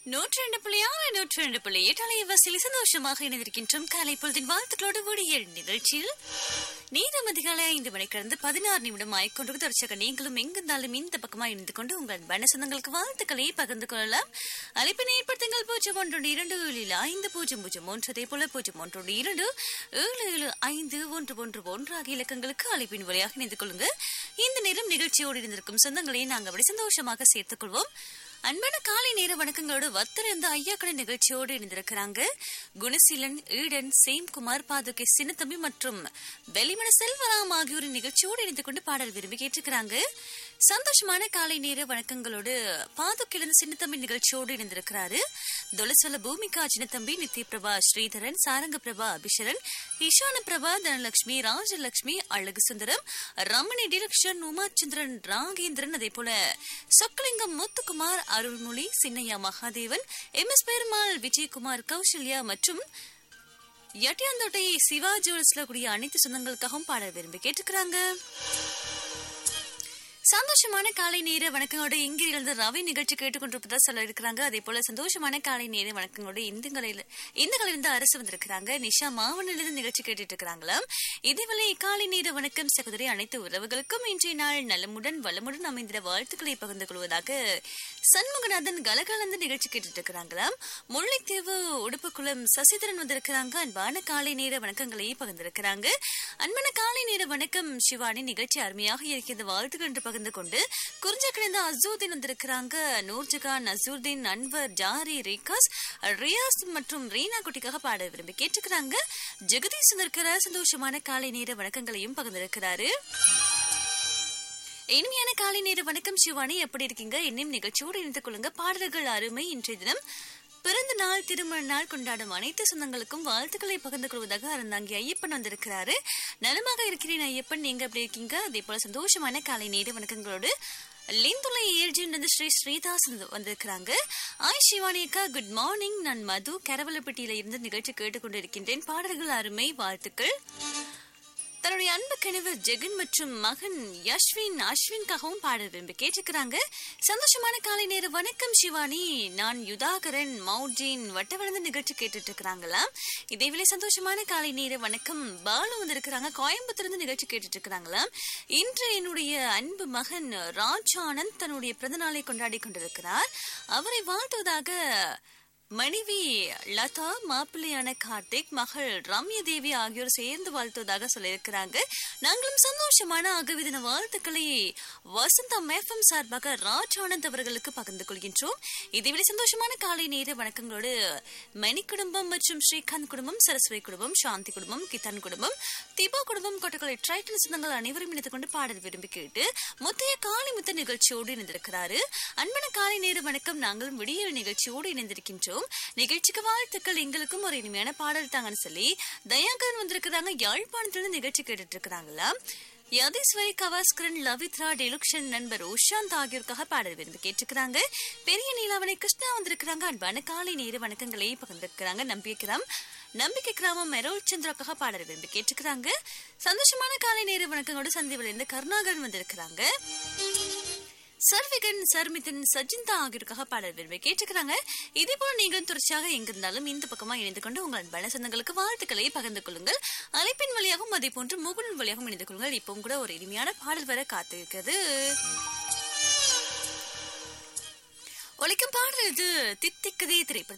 நூற்றி ரெண்டு புள்ளி ஆறு நூற்றி ரெண்டு புள்ளி எட்டு அலைவரிசையில் சந்தோஷமாக இணைந்திருக்கின்றோம் காலை பொழுதின் வாழ்த்துக்களோடு விடியல் நிகழ்ச்சியில் நேரம் அதிகாலை ஐந்து மணி கடந்து பதினாறு நிமிடம் ஆய்கொண்டு தரிசக நீங்களும் எங்கிருந்தாலும் இந்த பக்கமாக இணைந்து கொண்டு உங்கள் வனசந்தங்களுக்கு வாழ்த்துக்களை பகிர்ந்து கொள்ளலாம் அழைப்பினை ஏற்படுத்துங்கள் பூஜ்ஜியம் ஒன்று இரண்டு ஏழில் ஐந்து பூஜ்ஜியம் பூஜ்ஜியம் ஒன்று அதே போல பூஜ்ஜியம் ஒன்று இரண்டு ஏழு ஏழு ஐந்து ஒன்று ஒன்று ஒன்று ஆகிய இலக்கங்களுக்கு அழைப்பின் வழியாக இணைந்து கொள்ளுங்க இந்த நேரம் நிகழ்ச்சியோடு இருந்திருக்கும் சொந்தங்களை நாங்கள் அப்படி சந்தோஷமாக சேர்த்துக் கொள்வோம் அன்பான காலை நேர வணக்கங்களோடு வத்திருந்த ஐயாக்கடை நிகழ்ச்சியோடு இணைந்திருக்கிறாங்க குணசீலன் ஈடன் சேம்குமார் பாதுகை சின்னத்தம்பி மற்றும் வெளிமன செல்வராம் ஆகியோரின் நிகழ்ச்சியோடு இணைந்து கொண்டு பாடல் விரும்பி கேட்டிருக்கிறாங்க சந்தோஷமான காலை நேர வணக்கங்களோடு பாதுக்கிழந்து சின்னத்தம்பி நிகழ்ச்சியோடு இணைந்திருக்கிறாரு தொலசொல பூமிகா சின்னத்தம்பி நித்ய பிரபா ஸ்ரீதரன் சாரங்க பிரபா அபிஷரன் ஈஷான பிரபா தனலட்சுமி ராஜலட்சுமி அழகு சுந்தரம் ரமணி டிலக்ஷன் உமாச்சந்திரன் ராகேந்திரன் அதே போல சொக்கலிங்கம் முத்துக்குமார் அருள்மொழி சின்னையா மகாதேவன் எம் எஸ் பெருமாள் விஜயகுமார் கௌசல்யா மற்றும் எட்டியாந்தோட்டை சிவா ஜுவல்ஸ்ல கூடிய அனைத்து சொந்தங்களுக்காகவும் பாட விரும்பி கேட்டுக்கிறாங்க சந்தோஷமான காலை நேர வணக்கங்களோட இங்கிருந்து ரவி நிகழ்ச்சி கேட்டுக்கொண்டிருப்பதா சொல்ல இருக்கிறாங்க அதே போல சந்தோஷமான காலை நேர வணக்கங்களோட இந்த கலையில இந்த கலையிலிருந்து அரசு வந்திருக்கிறாங்க நிஷா மாவனிலிருந்து நிகழ்ச்சி கேட்டுட்டு இருக்கிறாங்களாம் இதேவேளை காலை நேர வணக்கம் சகோதரி அனைத்து உறவுகளுக்கும் இன்றைய நாள் நலமுடன் வளமுடன் அமைந்த வாழ்த்துக்களை பகிர்ந்து கொள்வதாக சண்முகநாதன் கலகலந்து நிகழ்ச்சி கேட்டுட்டு இருக்கிறாங்களாம் முல்லைத்தீவு உடுப்புக்குளம் சசிதரன் வந்திருக்கிறாங்க அன்பான காலை நேர வணக்கங்களை பகிர்ந்திருக்கிறாங்க அன்பான காலை நேர வணக்கம் சிவானி நிகழ்ச்சி அருமையாக இருக்கிறது வாழ்த்துக்கள் என்று பகிர்ந்து கொண்டு குறிஞ்ச கிடந்த அசூதீன் வந்திருக்கிறாங்க நூர்ஜகான் அசூர்தீன் அன்வர் ஜாரி ரேகாஸ் ரியாஸ் மற்றும் ரீனா குட்டிக்காக பாட விரும்பி கேட்டுக்கிறாங்க ஜெகதீஷ் வந்திருக்கிற சந்தோஷமான காலை நேர வணக்கங்களையும் பகிர்ந்திருக்கிறாரு இனிமையான காலை நேர வணக்கம் சிவானி எப்படி இருக்கீங்க இன்னும் நிகழ்ச்சியோடு இணைந்து கொள்ளுங்க பாடல்கள் அருமை இன்றைய தினம் பிறந்த நாள் திருமண நாள் கொண்டாடும் அனைத்து சொந்தங்களுக்கும் வாழ்த்துக்களை பகிர்ந்து கொள்வதாக அறந்தாங்கி ஐயப்பன் வந்திருக்கிறாரு நலமாக இருக்கிறேன் ஐயப்பன் நீங்க எப்படி இருக்கீங்க அதே போல சந்தோஷமான காலை நேர வணக்கங்களோடு லிந்துலை ஏஜென்ட் ஸ்ரீ ஸ்ரீதாஸ் வந்திருக்கிறாங்க ஆய் சிவானி அக்கா குட் மார்னிங் நான் மது கரவலப்பட்டியில இருந்து நிகழ்ச்சி கேட்டுக்கொண்டு இருக்கின்றேன் பாடல்கள் அருமை வாழ்த்துக்கள் தன்னுடைய அன்பு கணவர் ஜெகன் மற்றும் மகன் யஷ்வின் அஸ்வின்காகவும் பாட விரும்பி கேட்டுக்கிறாங்க சந்தோஷமான காலை நேர வணக்கம் சிவானி நான் யுதாகரன் மௌஜின் வட்டவளர்ந்த நிகழ்ச்சி கேட்டுட்டு இருக்கிறாங்களா இதேவேளை சந்தோஷமான காலை நேர வணக்கம் பாலு வந்திருக்கிறாங்க கோயம்புத்தூர்ந்து நிகழ்ச்சி கேட்டுட்டு இருக்கிறாங்களா இன்று என்னுடைய அன்பு மகன் ராஜ் ஆனந்த் தன்னுடைய பிறந்த நாளை கொண்டாடி கொண்டிருக்கிறார் அவரை வாழ்த்துவதாக மனைவி லதா மாப்பிள்ளையான கார்த்திக் மகள் ரம்ய தேவி ஆகியோர் சேர்ந்து வாழ்த்துவதாக சொல்லியிருக்கிறாங்க நாங்களும் சந்தோஷமான அகவிதின வாழ்த்துக்களை வசந்தம் எஃப்எம் சார்பாக ராஜ் ஆனந்த் அவர்களுக்கு பகிர்ந்து கொள்கின்றோம் இதேவேளை சந்தோஷமான காலை நேர வணக்கங்களோடு மணி குடும்பம் மற்றும் ஸ்ரீகாந்த் குடும்பம் சரஸ்வதி குடும்பம் சாந்தி குடும்பம் கித்தன் குடும்பம் திபா குடும்பம் கொட்டக்கலை ட்ரைட்டல் சொந்தங்கள் அனைவரும் இணைந்து கொண்டு பாடல் விரும்பி கேட்டு முத்தைய காலை முத்த நிகழ்ச்சியோடு இணைந்திருக்கிறாரு அன்பன காலை நேர வணக்கம் நாங்களும் விடியல் நிகழ்ச்சியோடு இணைந்திருக்கின்றோம் நிகழ்ச்சிக்கு வாழ்த்துக்கள் எங்களுக்கும் ஒரு இனிமையான பாடல் தாங்கன்னு சொல்லி தயாகரன் வந்திருக்கிறாங்க யாழ்ப்பாணத்துல நிகழ்ச்சி கேட்டுட்டு இருக்கிறாங்களா யதீஸ்வரி கவாஸ்கரன் லவித்ரா டெலுக்ஷன் நண்பர் உஷாந்த் ஆகியோருக்காக பாடல் விரும்பி கேட்டுக்கிறாங்க பெரிய நீலாவணி கிருஷ்ணா வந்திருக்கிறாங்க அன்பான காலை நேர வணக்கங்களை பகிர்ந்திருக்கிறாங்க நம்பிக்கிறாம் நம்பிக்கை கிராமம் மெரோல் சந்திராக்காக பாடல் விரும்பி கேட்டுக்கிறாங்க சந்தோஷமான காலை நேர வணக்கங்களோட சந்திவில் இருந்து கருணாகரன் வந்திருக்கிறாங்க சர்விகன் சர்மிதன் சஜிந்தா ஆகியோருக்காக பாடல் விரும்பி கேட்டுக்கிறாங்க இதே போல நீங்களும் தொடர்ச்சியாக எங்கிருந்தாலும் இந்த பக்கமா இணைந்து கொண்டு உங்கள் அன்பான சொந்தங்களுக்கு வாழ்த்துக்களை பகிர்ந்து கொள்ளுங்கள் அழைப்பின் வழியாகவும் அதே போன்று முகுலின் வழியாகவும் இணைந்து கொள்ளுங்கள் இப்பவும் கூட ஒரு இனிமையான பாடல் வர காத்திருக்கிறது ஒழிக்கும் பாடல் இது தித்திக்கதே திரைப்படத்தில்